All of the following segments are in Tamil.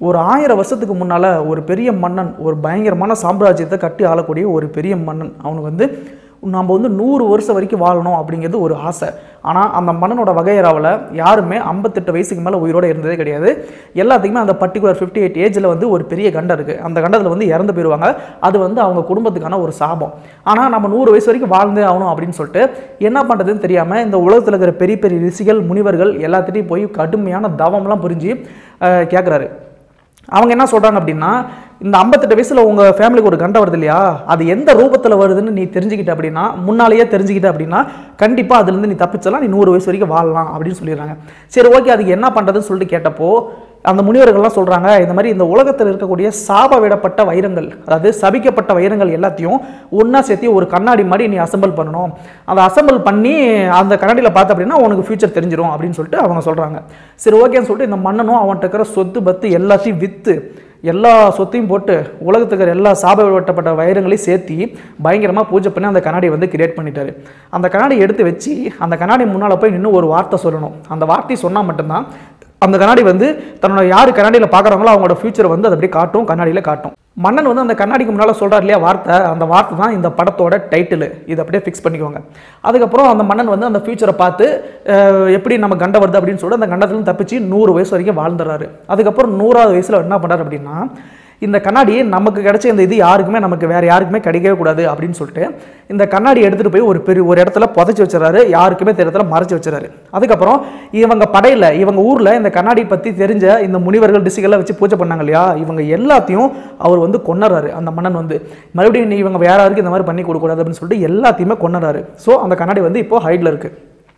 ஒரு ஆயிரம் வருஷத்துக்கு முன்னால் ஒரு பெரிய மன்னன் ஒரு பயங்கரமான சாம்ராஜ்யத்தை கட்டி ஆளக்கூடிய ஒரு பெரிய மன்னன் அவனுக்கு வந்து நம்ம வந்து நூறு வருஷம் வரைக்கும் வாழணும் அப்படிங்கிறது ஒரு ஆசை ஆனால் அந்த மன்னனோட வகையறாவில் யாருமே ஐம்பத்தெட்டு வயசுக்கு மேலே உயிரோடு இருந்ததே கிடையாது எல்லாத்துக்குமே அந்த பர்டிகுலர் ஃபிஃப்டி எயிட் ஏஜில் வந்து ஒரு பெரிய கண்டம் இருக்குது அந்த கண்டத்தில் வந்து இறந்து போயிடுவாங்க அது வந்து அவங்க குடும்பத்துக்கான ஒரு சாபம் ஆனால் நம்ம நூறு வயசு வரைக்கும் வாழ்ந்தே ஆகணும் அப்படின்னு சொல்லிட்டு என்ன பண்ணுறதுன்னு தெரியாமல் இந்த உலகத்தில் இருக்கிற பெரிய பெரிய ரிஷிகள் முனிவர்கள் எல்லாத்திட்டையும் போய் கடுமையான தவம்லாம் புரிஞ்சு கேட்குறாரு அவங்க என்ன சொல்கிறாங்க அப்படின்னா இந்த ஐம்பத்தெட்டு வயசில் உங்கள் ஃபேமிலிக்கு ஒரு கண்டம் வருது இல்லையா அது எந்த ரூபத்தில் வருதுன்னு நீ தெரிஞ்சுக்கிட்ட அப்படின்னா முன்னாலேயே தெரிஞ்சுக்கிட்ட அப்படின்னா கண்டிப்பாக அதுலேருந்து நீ தப்பிச்சலாம் நீ நூறு வயசு வரைக்கும் வாழலாம் அப்படின்னு சொல்லிடுறாங்க சரி ஓகே அதுக்கு என்ன பண்ணுறதுன்னு சொல்லிட்டு கேட்டப்போ அந்த முனிவர்கள்லாம் சொல்கிறாங்க இந்த மாதிரி இந்த உலகத்தில் இருக்கக்கூடிய சாப விடப்பட்ட வைரங்கள் அதாவது சபிக்கப்பட்ட வைரங்கள் எல்லாத்தையும் ஒன்றா சேர்த்து ஒரு கண்ணாடி மாதிரி நீ அசெம்பிள் பண்ணணும் அதை அசெம்பிள் பண்ணி அந்த கண்ணாடியில் பார்த்த அப்படின்னா உனக்கு ஃபியூச்சர் தெரிஞ்சிடும் அப்படின்னு சொல்லிட்டு அவங்க சொல்கிறாங்க சரி ஓகேன்னு சொல்லிட்டு இந்த மன்னனும் அவன்கிட்ட இருக்கிற சொத்து பத்து எல்லாத்தையும் விற்று எல்லா சொத்தையும் போட்டு உலகத்துக்கு இருக்கிற எல்லா சாப விடப்பட்ட வைரங்களையும் சேர்த்தி பயங்கரமாக பூஜை பண்ணி அந்த கண்ணாடியை வந்து கிரியேட் பண்ணிட்டாரு அந்த கண்ணாடி எடுத்து வச்சு அந்த கண்ணாடி முன்னால் போய் நின்று ஒரு வார்த்தை சொல்லணும் அந்த வார்த்தை சொன்னால் மட்டும்தான் அந்த கண்ணாடி வந்து தன்னோட யார் கண்ணாடியில் பார்க்குறாங்களோ அவங்களோட ஃபியூச்சர் வந்து அது அப்படியே காட்டும் கண்ணாடியில் காட்டும் மன்னன் வந்து அந்த கண்ணாடிக்கு முன்னால் சொல்கிறார் இல்லையா வார்த்தை அந்த வார்த்தை தான் இந்த படத்தோட டைட்டில் இதை அப்படியே ஃபிக்ஸ் பண்ணிக்கோங்க அதுக்கப்புறம் அந்த மன்னன் வந்து அந்த ஃபியூச்சரை பார்த்து அஹ், எப்படி நம்ம கண்ட வருது அப்படின்னு சொல்லிட்டு அந்த கண்டத்துலேருந்து தப்பிச்சு நூறு வயசு வரைக்கும் வாழ்ந்துடுறாரு அதுக்கப்புறம் நூறாவது வயசில் என்ன பண்ணுறாரு அப்படின்னா இந்த கண்ணாடி நமக்கு கிடைச்ச இந்த இது யாருக்குமே நமக்கு வேற யாருக்குமே கிடைக்கவே கூடாது அப்படின்னு சொல்லிட்டு இந்த கண்ணாடி எடுத்துகிட்டு போய் ஒரு பெரிய ஒரு இடத்துல புதைச்சி வச்சிடறாரு யாருக்குமே தெரியறதுல மறைச்சு வச்சிடறாரு அதுக்கப்புறம் இவங்க படையில் இவங்க ஊரில் இந்த கண்ணாடி பற்றி தெரிஞ்ச இந்த முனிவர்கள் டிசிகள்லாம் வச்சு பூஜை பண்ணாங்க இல்லையா இவங்க எல்லாத்தையும் அவர் வந்து கொண்டுறாரு அந்த மன்னன் வந்து மறுபடியும் நீ இவங்க வேற யாருக்கு இந்த மாதிரி பண்ணி கொடுக்கூடாது அப்படின்னு சொல்லிட்டு எல்லாத்தையுமே கொண்டுறாரு ஸோ அந்த கண்ணாடி வந்து இப்போ ஹைட்ல இருக்குது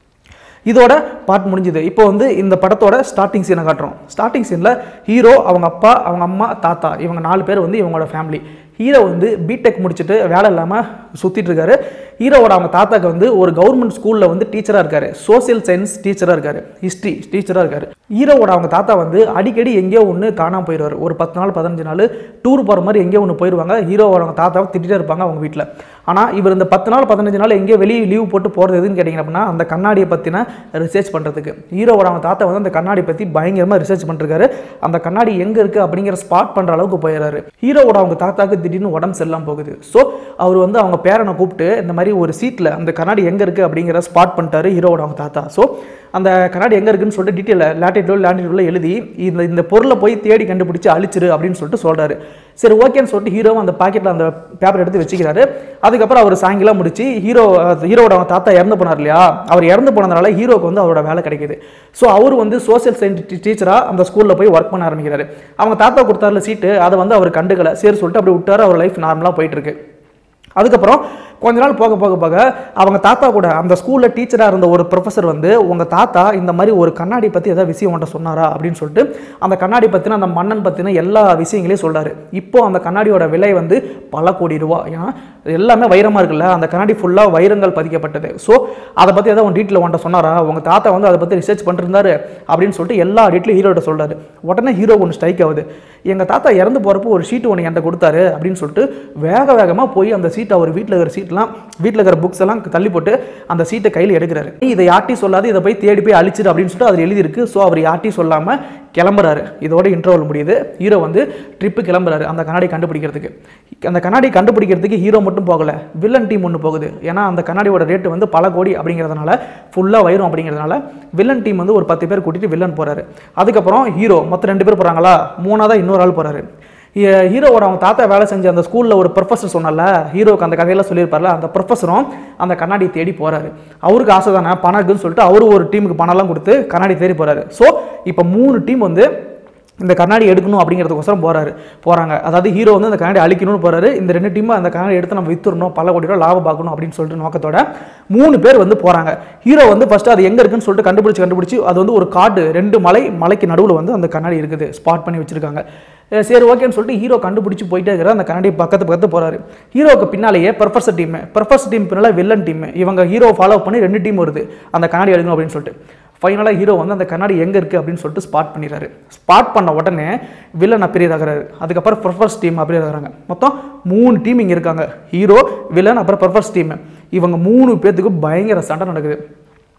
இதோட பார்ட் முடிஞ்சுது இப்போ வந்து இந்த படத்தோட ஸ்டார்டிங் சீனை காட்டுறோம் ஸ்டார்டிங் சீனில் ஹீரோ அவங்க அப்பா அவங்க அம்மா தாத்தா இவங்க நாலு பேர் வந்து இவங்களோட ஃபேமிலி ஹீரோ வந்து பிடெக் முடிச்சுட்டு வேலை இல்லாமல் சுற்றிட்டு இருக்காரு ஹீரோவோட அவங்க தாத்தாக்கு வந்து ஒரு கவர்மெண்ட் ஸ்கூலில் வந்து டீச்சராக இருக்காரு சோசியல் சயின்ஸ் டீச்சராக இருக்காரு ஹிஸ்ட்ரி டீச்சராக இருக்காரு ஹீரோவோட அவங்க தாத்தா வந்து அடிக்கடி எங்கேயோ ஒன்று காணாமல் போயிடுவார் ஒரு பத்து நாள் பதினஞ்சு நாள் டூர் போகிற மாதிரி எங்கேயோ ஒன்று போயிடுவாங்க ஹீரோவோட அவங்க தாத்தாவை திட்டிகிட்டே இருப்பாங்க அவங்க வீட்டில் ஆனால் இவர் இந்த பத்து நாள் பதினஞ்சு நாள் எங்கேயோ வெளியே லீவ் போட்டு போகிறது எதுன்னு கேட்டிங்க அப்படின்னா அந்த கண்ணாடியை பற்றின ரிசர்ச் பண்ணுறதுக்கு ஹீரோவோட அவங்க தாத்தா வந்து அந்த கண்ணாடி பற்றி பயங்கரமாக ரிசர்ச் பண்ணிருக்காரு அந்த கண்ணாடி எங்கே இருக்குது அப்படிங்கிற ஸ்பாட் பண்ணுற அளவுக்கு போயிடுறாரு ஹீரோவோட அவங்க தாத்தாக்கு திடீர்னு உடம்பு சரியில்லாம போகுது ஸோ அவர் வந்து அவங்க பேரனை கூப்பிட்டு இந்த மாதிரி ஒரு சீட்டில் அந்த கண்ணாடி எங்கே இருக்குது அப்படிங்கிற ஸ்பாட் பண்ணிட்டாரு ஹீரோவோட அவங்க தாத்தா ஸோ அந்த கண்ணாடி எங்கே இருக்குன்னு சொல்லிட்டு டீட்டெயில் லேட்டிடியூட் லேண்டிடியூடில் எழுதி இந்த இந்த பொருளை போய் தேடி கண்டுபிடிச்சு அழிச்சிரு அப்படின்னு சொல்லிட்டு சொல்கிறாரு சரி ஓகேன்னு சொல்லிட்டு ஹீரோவும் அந்த பாக்கெட்டில் அந்த பேப்பர் எடுத்து வச்சுக்கிறாரு அதுக்கப்புறம் அவர் சாயங்காலம் முடிச்சு ஹீரோ ஹீரோவோட அவங்க தாத்தா இறந்து போனார் இல்லையா அவர் இறந்து போனதுனால ஹீரோக்கு வந்து அவரோட வேலை கிடைக்குது ஸோ அவர் வந்து சோசியல் சயின்ஸ் டீச்சராக அந்த ஸ்கூலில் போய் ஒர்க் பண்ண ஆரம்பிக்கிறாரு அவங்க தாத்தா கொடுத்தாருல சீட்டு அதை வந்து அவர் கண்டுக்கல சரி சொல்லிட்டு அப்படி விட்டாரு அவர் லைஃப் நார்மலாக போயிட்டு இருக்கு அதுக்கப்புறம் கொஞ்ச நாள் போக போக போக அவங்க தாத்தா கூட அந்த ஸ்கூலில் டீச்சராக இருந்த ஒரு ப்ரொஃபஸர் வந்து உங்கள் தாத்தா இந்த மாதிரி ஒரு கண்ணாடி பற்றி ஏதாவது விஷயம் உன்ட்ட சொன்னாரா அப்படின்னு சொல்லிட்டு அந்த கண்ணாடி பற்றின அந்த மன்னன் பற்றின எல்லா விஷயங்களையும் சொல்றாரு இப்போ அந்த கண்ணாடியோட விலை வந்து பல கோடி ரூபா ஏன்னா எல்லாமே வைரமாக இருக்குல்ல அந்த கண்ணாடி ஃபுல்லாக வைரங்கள் பதிக்கப்பட்டது ஸோ அதை பற்றி ஏதாவது உன் டீட்டில் உன்ட்ட சொன்னாரா உங்கள் தாத்தா வந்து அதை பற்றி ரிசர்ச் பண்ணிருந்தாரு அப்படின்னு சொல்லிட்டு எல்லா டீட்டிலும் ஹீரோட்ட சொல்றாரு உடனே ஹீரோ ஒன்று ஸ்ட்ரைக் ஆகுது எங்கள் தாத்தா இறந்து போகிறப்போ ஒரு ஷீட் ஒன்று என்கிட்ட கொடுத்தாரு அப்படின்னு சொல்லிட்டு வேக வேகமாக போய் அந்த சீட்டை அவர் வீட்டில் இருக்கிற சீட்லாம் வீட்டில் இருக்கிற புக்ஸ் எல்லாம் தள்ளி போட்டு அந்த சீட்டை கையில் எடுக்கிறாரு இதை யார்ட்டையும் சொல்லாது இதை போய் தேடி போய் அழிச்சிரு அப்படின்னு சொல்லிட்டு அதில் எழுதியிருக்கு ஸோ அவர் யார்ட்டையும் சொல்லாமல் கிளம்புறாரு இதோட இன்டர்வல் முடியுது ஹீரோ வந்து ட்ரிப்பு கிளம்புறாரு அந்த கண்ணாடி கண்டுபிடிக்கிறதுக்கு அந்த கண்ணாடி கண்டுபிடிக்கிறதுக்கு ஹீரோ மட்டும் போகல வில்லன் டீம் ஒன்று போகுது ஏன்னா அந்த கண்ணாடியோட ரேட்டு வந்து பல கோடி அப்படிங்கிறதுனால ஃபுல்லாக வயிறும் அப்படிங்கிறதுனால வில்லன் டீம் வந்து ஒரு பத்து பேர் கூட்டிட்டு வில்லன் போறாரு அதுக்கப்புறம் ஹீரோ மொத்தம் ரெண்டு பேர் போறாங்களா மூணாவதா இன்னொரு ஆள் போறாரு ஹீ- ஹீரோவோட அவங்க தாத்தா வேலை செஞ்ச அந்த ஸ்கூலில் ஒரு ப்ரொஃபஸர் சொன்னல ஹீரோக்கு அந்த கதையெல்லாம் சொல்லியிருப்பார்ல அந்த ப்ரொஃபஸரும் அந்த கண்ணாடி தேடி போறாரு அவருக்கு ஆசை தானே பணம் இருக்குன்னு சொல்லிட்டு அவரு ஒரு டீமுக்கு பணம்லாம் கொடுத்து கண்ணாடி தேடி போறாரு ஸோ இப்போ மூணு டீம் வந்து இந்த கண்ணாடி எடுக்கணும் அப்படிங்கிறதுக்கோசரம் போறாரு போறாங்க அதாவது ஹீரோ வந்து அந்த கண்ணாடி அழிக்கணும்னு போறாரு இந்த ரெண்டு டீமும் அந்த கண்ணாடி எடுத்து நம்ம வித்துறணும் பல கோடி ரூபா லாபம் பார்க்கணும் அப்படின்னு சொல்லிட்டு நோக்கத்தோட மூணு பேர் வந்து போறாங்க ஹீரோ வந்து ஃபர்ஸ்ட் அது எங்க இருக்குன்னு சொல்லிட்டு கண்டுபிடிச்சு கண்டுபிடிச்சு அது வந்து ஒரு காடு ரெண்டு மலை மலைக்கு நடுவில் வந்து அந்த கண்ணாடி இருக்குது ஸ்பாட் பண்ணி வச்சிருக்காங்க அஹ் சரி ஓகேன்னு சொல்லிட்டு ஹீரோ கண்டுபிடிச்சு போயிட்டே இருக்கிற அந்த கண்ணாடி பக்கத்து பக்கத்து போறாரு ஹீரோக்கு பின்னாலேயே ப்ரொஃபஸர் டீம் ப்ரொஃபஸர் டீம் பின்னால வில்லன் டீம் இவங்க ஹீரோ ஃபாலோ பண்ணி ரெண்டு டீம் வருது அந்த கண்ணாடி எடுக்கணும் அப்படின்னு சொல்லிட்டு ஃபைனலாக ஹீரோ வந்து அந்த கண்ணாடி எங்கே இருக்குது அப்படின்னு சொல்லிட்டு ஸ்பாட் பண்ணிடுறாரு ஸ்பாட் பண்ண உடனே வில்லன் அப்பியர் ஆகிறாரு அதுக்கப்புறம் ப்ரொஃபர்ஸ் டீம் அப்பியர் ஆகிறாங்க மொத்தம் மூணு டீம் இங்கே இருக்காங்க ஹீரோ வில்லன் அப்புறம் ப்ரொஃபர்ஸ் டீம் இவங்க மூணு பேர்த்துக்கும் பயங்கர சண்டை நடக்குது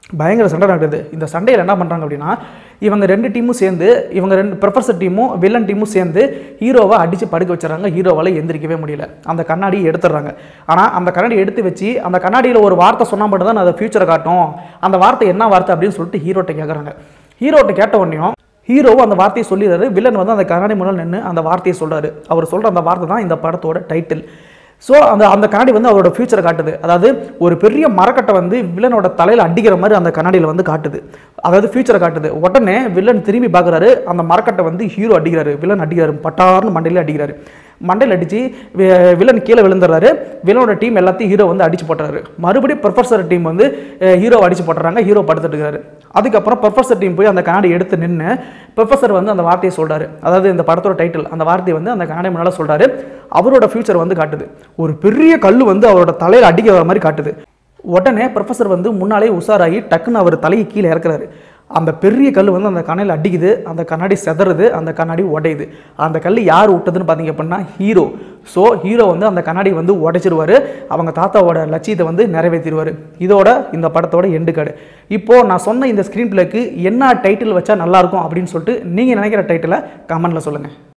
பயங்கர சண்டை நடக்குது இந்த சண்டையில் என்ன பண்ணுறாங்க அப்படின்னா இவங்க ரெண்டு டீமும் சேர்ந்து இவங்க ரெண்டு ப்ரொஃபஸர் டீமும் வில்லன் டீமும் சேர்ந்து ஹீரோவை அடித்து படுக்க வச்சுறாங்க ஹீரோவால் எந்திரிக்கவே முடியல அந்த கண்ணாடியை எடுத்துடுறாங்க ஆனால் அந்த கண்ணாடி எடுத்து வச்சு அந்த கண்ணாடியில் ஒரு வார்த்தை சொன்னால் மட்டும் தான் அதை ஃபியூச்சரை காட்டும் அந்த வார்த்தை என்ன வார்த்தை அப்படின்னு சொல்லிட்டு ஹீரோட்ட கேட்குறாங்க ஹீரோட்ட கேட்ட உடனேயும் ஹீரோவும் அந்த வார்த்தையை சொல்லிடுறாரு வில்லன் வந்து அந்த கண்ணாடி முன்னால் நின்று அந்த வார்த்தையை சொல்றாரு அவர் சொல்கிற அந்த வார்த்தை தான் இந்த படத்தோட டைட்டில் ஸோ அந்த அந்த கண்ணாடி வந்து அவரோட ஃபியூச்சரை காட்டுது அதாவது ஒரு பெரிய மரக்கட்டை வந்து வில்லனோட தலையில் அடிக்கிற மாதிரி அந்த கண்ணாடியில் வந்து காட்டுது அதாவது ஃபியூச்சரை காட்டுது உடனே வில்லன் திரும்பி பார்க்குறாரு அந்த மரக்கட்டை வந்து ஹீரோ அடிக்கிறாரு வில்லன் அடிக்கிறாரு பட்டார்னு மண்டையில அடிக்கிறாரு மண்டையில் அடித்து வில்லன் கீழே விழுந்துடுறாரு வில்லனோட டீம் எல்லாத்தையும் ஹீரோ வந்து அடிச்சு போட்டுறாரு மறுபடியும் ப்ரொஃபஸர் டீம் வந்து ஹீரோ அடிச்சு போட்டுறாங்க ஹீரோ படுத்துட்டு இருக்காரு அதுக்கப்புறம் ப்ரொஃபஸர் டீம் போய் அந்த கண்ணாடி எடுத்து நின்று ப்ரொஃபஸர் வந்து அந்த வார்த்தையை சொல்றாரு அதாவது இந்த படத்தோட டைட்டில் அந்த வார்த்தையை வந்து அந்த கண்ணாடி முன்னால் சொல்றாரு அவரோட ஃபியூச்சர் வந்து காட்டுது ஒரு பெரிய கல் வந்து அவரோட தலையில் அடிக்க வர மாதிரி காட்டுது உடனே ப்ரொஃபஸர் வந்து முன்னாலே உஷாராகி டக்குன்னு அவர் தலையை கீழே இறக்குறாரு அந்த பெரிய கல் வந்து அந்த கண்ணில் அடிக்குது அந்த கண்ணாடி செதறுது அந்த கண்ணாடி உடையுது அந்த கல் யார் விட்டதுன்னு பார்த்தீங்க அப்படின்னா ஹீரோ ஸோ ஹீரோ வந்து அந்த கண்ணாடி வந்து உடைச்சிருவார் அவங்க தாத்தாவோட லட்சியத்தை வந்து நிறைவேற்றிடுவார் இதோட இந்த படத்தோட எண்டு கார்டு இப்போது நான் சொன்ன இந்த ஸ்க்ரீன் பிளேக்கு என்ன டைட்டில் வச்சா நல்லாயிருக்கும் அப்படின்னு சொல்லிட்டு நீங்கள் நினைக்கிற டைட்டிலை கமெண்ட்டில் சொல்லுங்கள்